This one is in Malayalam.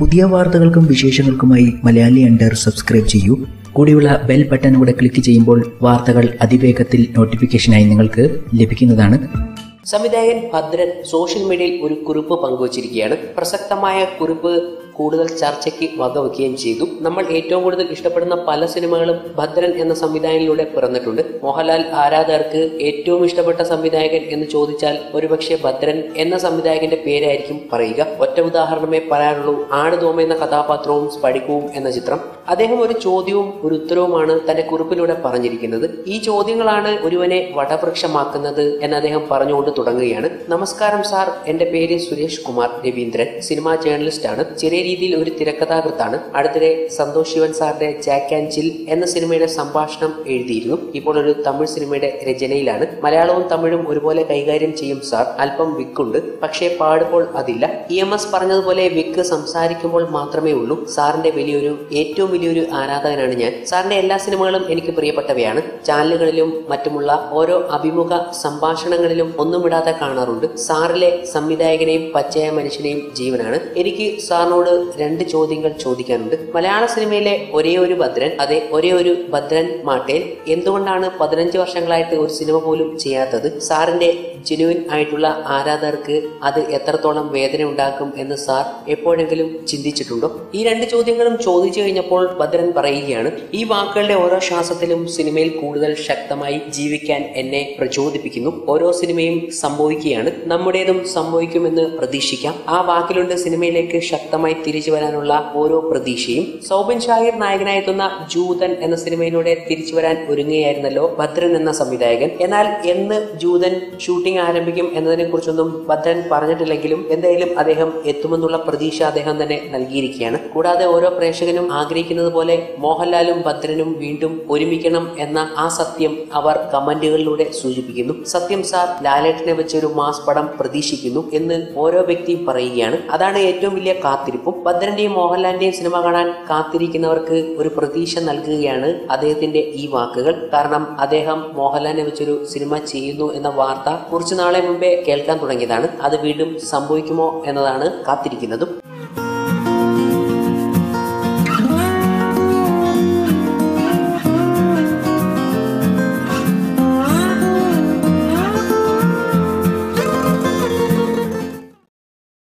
പുതിയ വാർത്തകൾക്കും വിശേഷങ്ങൾക്കുമായി മലയാളി അണ്ടർ സബ്സ്ക്രൈബ് ചെയ്യൂ കൂടിയുള്ള ബെൽ ബട്ടൺ കൂടെ ക്ലിക്ക് ചെയ്യുമ്പോൾ വാർത്തകൾ അതിവേഗത്തിൽ നോട്ടിഫിക്കേഷനായി നിങ്ങൾക്ക് ലഭിക്കുന്നതാണ് സംവിധായകൻ ഭദ്രൻ സോഷ്യൽ മീഡിയയിൽ ഒരു കുറിപ്പ് പങ്കുവച്ചിരിക്കുകയാണ് പ്രസക്തമായ കുറിപ്പ് കൂടുതൽ ചർച്ചയ്ക്ക് വകവെക്കുകയും ചെയ്തു നമ്മൾ ഏറ്റവും കൂടുതൽ ഇഷ്ടപ്പെടുന്ന പല സിനിമകളും ഭദ്രൻ എന്ന സംവിധായകനിലൂടെ പിറന്നിട്ടുണ്ട് മോഹൻലാൽ ആരാധകർക്ക് ഏറ്റവും ഇഷ്ടപ്പെട്ട സംവിധായകൻ എന്ന് ചോദിച്ചാൽ ഒരുപക്ഷെ ഭദ്രൻ എന്ന സംവിധായകന്റെ പേരായിരിക്കും പറയുക ഒറ്റ ഉദാഹരണമേ പറയാനുള്ളൂ ആട് തോമ എന്ന കഥാപാത്രവും സ്ഫടികവും എന്ന ചിത്രം അദ്ദേഹം ഒരു ചോദ്യവും ഒരു ഉത്തരവുമാണ് തന്റെ കുറിപ്പിലൂടെ പറഞ്ഞിരിക്കുന്നത് ഈ ചോദ്യങ്ങളാണ് ഒരുവനെ വടവൃക്ഷമാക്കുന്നത് എന്ന് അദ്ദേഹം പറഞ്ഞുകൊണ്ട് തുടങ്ങുകയാണ് നമസ്കാരം സാർ എന്റെ പേര് സുരേഷ് കുമാർ രവീന്ദ്രൻ സിനിമാ ജേർണലിസ്റ്റ് ആണ് ചെറിയ രീതിയിൽ ഒരു തിരക്കഥാകൃത്താണ് അടുത്തിടെ സന്തോഷ് ശിവൻ സാറിന്റെ ജാക്ക് ആൻഡ് ചിൽ എന്ന സിനിമയുടെ സംഭാഷണം എഴുതിയിരുന്നു ഇപ്പോൾ ഒരു തമിഴ് സിനിമയുടെ രചനയിലാണ് മലയാളവും തമിഴും ഒരുപോലെ കൈകാര്യം ചെയ്യും സാർ അല്പം വിക്കുണ്ട് പക്ഷേ പാടുമ്പോൾ അതില്ല ഇ എം എസ് പറഞ്ഞതുപോലെ വിക്ക് സംസാരിക്കുമ്പോൾ മാത്രമേ ഉള്ളൂ സാറിന്റെ വലിയൊരു ഏറ്റവും വലിയൊരു ആരാധകനാണ് ഞാൻ സാറിന്റെ എല്ലാ സിനിമകളും എനിക്ക് പ്രിയപ്പെട്ടവയാണ് ചാനലുകളിലും മറ്റുമുള്ള ഓരോ അഭിമുഖ സംഭാഷണങ്ങളിലും ഒന്നും വിടാതെ കാണാറുണ്ട് സാറിലെ സംവിധായകനെയും പച്ചയായ മനുഷ്യനെയും ജീവനാണ് എനിക്ക് സാറിനോട് രണ്ട് ചോദ്യങ്ങൾ ചോദിക്കാനുണ്ട് മലയാള സിനിമയിലെ ഒരേ ഒരു ഭദ്രൻ അതെ ഒരേ ഒരു ഭദ്രൻ മാട്ടേൽ എന്തുകൊണ്ടാണ് പതിനഞ്ച് വർഷങ്ങളായിട്ട് ഒരു സിനിമ പോലും ചെയ്യാത്തത് സാറിന്റെ ജെനുവിൻ ആയിട്ടുള്ള ആരാധകർക്ക് അത് എത്രത്തോളം വേദന ഉണ്ടാക്കും എന്ന് സാർ എപ്പോഴെങ്കിലും ചിന്തിച്ചിട്ടുണ്ടോ ഈ രണ്ട് ചോദ്യങ്ങളും ചോദിച്ചു കഴിഞ്ഞപ്പോൾ ഭദ്രൻ പറയുകയാണ് ഈ വാക്കുകളുടെ ഓരോ ശ്വാസത്തിലും സിനിമയിൽ കൂടുതൽ ശക്തമായി ജീവിക്കാൻ എന്നെ പ്രചോദിപ്പിക്കുന്നു ഓരോ സിനിമയും സംഭവിക്കുകയാണ് നമ്മുടേതും സംഭവിക്കുമെന്ന് പ്രതീക്ഷിക്കാം ആ വാക്കിലുണ്ട് സിനിമയിലേക്ക് ശക്തമായി തിരിച്ചു വരാനുള്ള ഓരോ പ്രതീക്ഷയും സൗബിൻ ഷാഹിർ നായകനായെത്തുന്ന ജൂതൻ എന്ന സിനിമയിലൂടെ തിരിച്ചു വരാൻ ഒരുങ്ങുകയായിരുന്നല്ലോ ഭദ്രൻ എന്ന സംവിധായകൻ എന്നാൽ എന്ന് ജൂതൻ ഷൂട്ടിംഗ് ആരംഭിക്കും എന്നതിനെ കുറിച്ചൊന്നും ഭദ്രൻ പറഞ്ഞിട്ടില്ലെങ്കിലും എന്തായാലും അദ്ദേഹം എത്തുമെന്നുള്ള പ്രതീക്ഷ അദ്ദേഹം തന്നെ നൽകിയിരിക്കുകയാണ് കൂടാതെ ഓരോ പ്രേക്ഷകനും ആഗ്രഹിക്കുന്നത് പോലെ മോഹൻലാലും ഭദ്രനും വീണ്ടും ഒരുമിക്കണം എന്ന ആ സത്യം അവർ കമന്റുകളിലൂടെ സൂചിപ്പിക്കുന്നു സത്യം സാർ ലാലേട്ടനെ വെച്ച് ഒരു മാസ് പടം പ്രതീക്ഷിക്കുന്നു എന്ന് ഓരോ വ്യക്തിയും പറയുകയാണ് അതാണ് ഏറ്റവും വലിയ കാത്തിരിപ്പും ഭദ്രന്റെയും മോഹൻലാലിന്റെയും സിനിമ കാണാൻ കാത്തിരിക്കുന്നവർക്ക് ഒരു പ്രതീക്ഷ നൽകുകയാണ് അദ്ദേഹത്തിന്റെ ഈ വാക്കുകൾ കാരണം അദ്ദേഹം മോഹൻലാലിനെ വെച്ചൊരു സിനിമ ചെയ്യുന്നു എന്ന വാർത്ത കുറച്ചു നാളെ മുമ്പേ കേൾക്കാൻ തുടങ്ങിയതാണ് അത് വീണ്ടും സംഭവിക്കുമോ എന്നതാണ് കാത്തിരിക്കുന്നതും